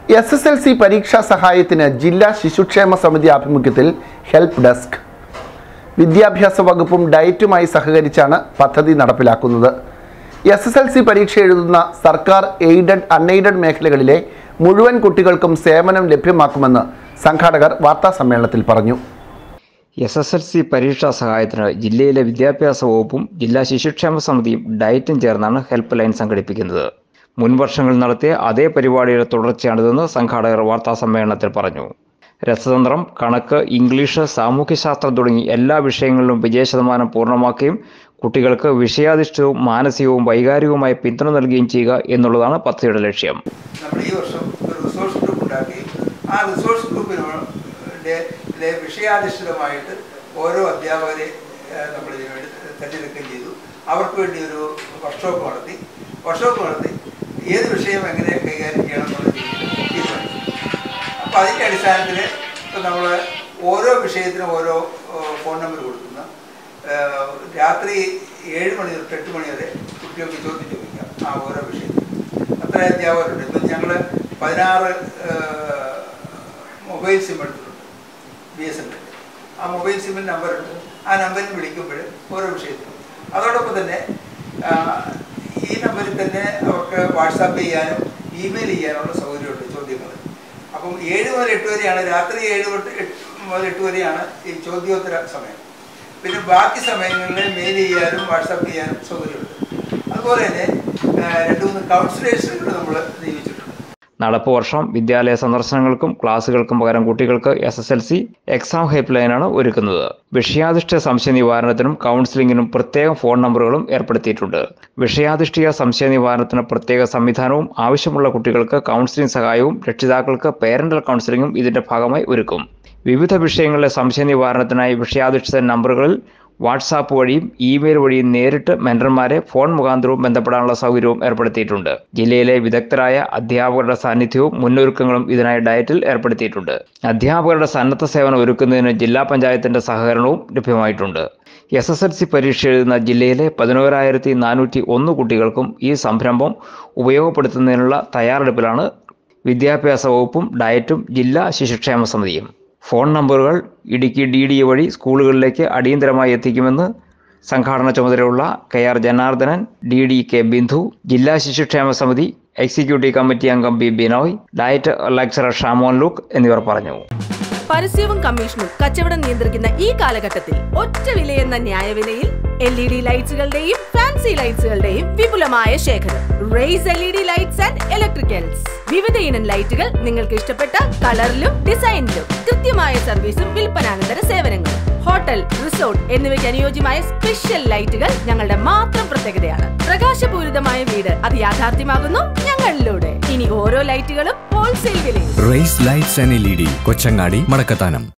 S S L C പരീക്ഷാ സഹായത്തിന് ജില്ലാ ശിശുക്ഷേമ സമിതി ആഭിമുഖ്യത്തിൽ ഹെൽപ്പ് ഡെസ്ക് വിദ്യാഭ്യാസ വകുപ്പും ഡയറ്റുമായി സഹകരിച്ചാണ് പദ്ധതി നടപ്പിലാക്കുന്നത് എസ് എസ് എൽ സി പരീക്ഷ എഴുതുന്ന സർക്കാർ എയ്ഡഡ് അൺഎയ്ഡഡ് മേഖലകളിലെ മുഴുവൻ കുട്ടികൾക്കും സേവനം ലഭ്യമാക്കുമെന്ന് സംഘാടകർ വാർത്താ സമ്മേളനത്തിൽ പറഞ്ഞു എസ് എസ് എൽ സി പരീക്ഷാ സഹായത്തിന് ജില്ലയിലെ വിദ്യാഭ്യാസ വകുപ്പും ജില്ലാ ശിശുക്ഷേമ സമിതിയും ഡയറ്റും ചേർന്നാണ് ഹെൽപ്പ് ലൈൻ സംഘടിപ്പിക്കുന്നത് മുൻ വർഷങ്ങളിൽ നടത്തിയ അതേ പരിപാടിയുടെ തുടർച്ചയാണിതെന്ന് സംഘാടകർ വാർത്താ സമ്മേളനത്തിൽ പറഞ്ഞു രസതന്ത്രം കണക്ക് ഇംഗ്ലീഷ് സാമൂഹ്യശാസ്ത്രം തുടങ്ങി എല്ലാ വിഷയങ്ങളിലും വിജയശതമാനം പൂർണ്ണമാക്കുകയും കുട്ടികൾക്ക് വിഷയാധിഷ്ഠിതവും മാനസികവും വൈകാരികവുമായ പിന്തുണ നൽകുകയും ചെയ്യുക എന്നുള്ളതാണ് പദ്ധതിയുടെ ലക്ഷ്യം നമ്മൾ ഈ വർഷം ഒരു റിസോഴ്സ് ഗ്രൂപ്പ് ഉണ്ടാക്കുകയും ആ റിസോഴ്സ് ഗ്രൂപ്പിനോട് വിഷയാധിഷ്ഠിതമായിട്ട് ഓരോ അധ്യാപകരെ ഏഹ്, നമ്മൾ ഇതിനു വേണ്ടി തിരഞ്ഞെടുക്കുകയും ചെയ്തു അവർക്ക് വേണ്ടി ഒരു വർക്ക്ഷോപ്പ് നടത്തി വർക്ക്ഷോപ്പ് നടത്തി ഏത് വിഷയം എങ്ങനെ കൈകാര്യം ചെയ്യണം എന്നുള്ള രീതിയിൽ തീരുമാനിച്ചു അപ്പോൾ അതിൻ്റെ അടിസ്ഥാനത്തിൽ ഇപ്പം നമ്മൾ ഓരോ വിഷയത്തിനും ഓരോ ഏഹ്, ഫോൺ നമ്പർ കൊടുക്കുന്ന ഏഹ്, രാത്രി ഏഴ് മണി തൊട്ട് എട്ട് മണി വരെ കുട്ടികൾക്ക് ചോദ്യം ചോദിക്കാം ആ ഓരോ വിഷയത്തിനും അത്ര അധ്യാപകരുണ്ട് ഇപ്പം ഞങ്ങൾ പതിനാറ് മൊബൈൽ സിം എടുത്തിട്ടുണ്ട് ബി എസ് എൻ ആ മൊബൈൽ സിമ്മിന് നമ്പറുണ്ട് ആ നമ്പറിൽ വിളിക്കുമ്പോൾ ഓരോ വിഷയത്തിനും അതോടൊപ്പം തന്നെ ആ, ഈ നമ്പറിൽ തന്നെ അവർക്ക് വാട്സാപ്പ് ചെയ്യാനും ഇമെയിൽ ചെയ്യാനുള്ള സൗകര്യമുണ്ട് ചോദ്യങ്ങൾ അപ്പം ഏഴ് മുതൽ എട്ട് വരെയാണ് രാത്രി ഏഴ് തൊട്ട് എട്ട് മുതൽ എട്ട് വരെയാണ് ഈ ചോദ്യോത്തര സമയം പിന്നെ ബാക്കി സമയങ്ങളിൽ മെയിൽ ചെയ്യാനും വാട്സാപ്പ് ചെയ്യാനും സൗകര്യമുണ്ട് അതുപോലെ തന്നെ ആ, രണ്ട് മൂന്ന് കൗൺസിലേഴ്സുകൾ നമ്മൾ നിയമിച്ചിട്ടുണ്ട് നടപ്പ് വർഷം വിദ്യാലയ സന്ദർശനങ്ങൾക്കും ക്ലാസുകൾക്കും പകരം കുട്ടികൾക്ക് S S L C exam help ലൈനാണ് ഒരുക്കുന്നത് വിഷയാധിഷ്ഠിത സംശയ നിവാരണത്തിനും കൗൺസിലിംഗിനും പ്രത്യേക ഫോൺ നമ്പറുകളും ഏർപ്പെടുത്തിയിട്ടുണ്ട് വിഷയാധിഷ്ഠിത സംശയ നിവാരണത്തിന് പ്രത്യേക സംവിധാനവും ആവശ്യമുള്ള കുട്ടികൾക്ക് കൗൺസിലിംഗ് സഹായവും രക്ഷിതാക്കൾക്ക് പേരന്റൽ കൗൺസിലിംഗും ഇതിന്റെ ഭാഗമായി ഒരുക്കും വിവിധ വിഷയങ്ങളിലെ സംശയ നിവാരണത്തിനായി വിഷയാധിഷ്ഠിത നമ്പറുകളിൽ വാട്സാപ്പ് വഴിയും ഇമെയിൽ വഴിയും നേരിട്ട് മെന്റർമാരെ ഫോൺ മുഖാന്തരവും ബന്ധപ്പെടാനുള്ള സൗകര്യവും ഏർപ്പെടുത്തിയിട്ടുണ്ട് ജില്ലയിലെ വിദഗ്ധരായ അധ്യാപകരുടെ സാന്നിധ്യവും മുന്നൊരുക്കങ്ങളും ഇതിനായി ഡയറ്റിൽ ഏർപ്പെടുത്തിയിട്ടുണ്ട് അധ്യാപകരുടെ സന്നദ്ധ സേവനം ഒരുക്കുന്നതിന് ജില്ലാ പഞ്ചായത്തിന്റെ സഹകരണവും ലഭ്യമായിട്ടുണ്ട് എസ് എസ് എൽ സി പരീക്ഷ എഴുതുന്ന ജില്ലയിലെ പതിനോരായിരത്തി നാനൂറ്റി ഒന്ന് കുട്ടികൾക്കും ഈ സംരംഭം ഉപയോഗപ്പെടുത്തുന്നതിനുള്ള തയ്യാറെടുപ്പിലാണ് വിദ്യാഭ്യാസ വകുപ്പും ഡയറ്റും ജില്ലാ ശിശുക്ഷേമ സമിതിയും ഫോൺ നമ്പറുകൾ ഇടുക്കി ഡി ഡി വഴി സ്കൂളുകളിലേക്ക് അടിയന്തരമായി എത്തിക്കുമെന്ന് സംഘാടന ചുമതലയുള്ള K R Janardhanan D D K Bindu ജില്ലാ ശിശുക്ഷേമ സമിതി എക്സിക്യൂട്ടീവ് കമ്മിറ്റി അംഗം B Binoy DIET lecturer Shamon Luke എന്നിവർ പറഞ്ഞു പരസ്യവും കമ്മീഷനും കച്ചവടം നിയന്ത്രിക്കുന്ന ഈ കാലഘട്ടത്തിൽ ഒറ്റ വിലയെന്ന ന്യായവിലയിൽ എൽ ഇ ഡി ലൈറ്റ്സുകളുടെയും ഫാൻസി ലൈറ്റ്സുകളുടെയും വിപുലമായ ശേഖരം Race L E D lights and electricals വിവിധ ഇനം ലൈറ്റുകൾ നിങ്ങൾക്ക് ഇഷ്ടപ്പെട്ട കളറിലും ഡിസൈനിലും കൃത്യമായ സർവീസും വിൽപ്പനാനന്തര സേവനങ്ങളും ഹോട്ടൽ റിസോർട്ട് എന്നിവയ്ക്ക് അനുയോജ്യമായ സ്പെഷ്യൽ ലൈറ്റുകൾ ഞങ്ങളുടെ മാത്രം പ്രത്യേകതയാണ് പ്രകാശപൂരിതമായ വീട് അത് യാഥാർത്ഥ്യമാകുന്നു ഞങ്ങളിലൂടെ ഇനി ഓരോ ലൈറ്റുകളും ഹോൾസെയിൽ വിലയിൽ Race lights and L E D Kochangadi മടക്കത്താനം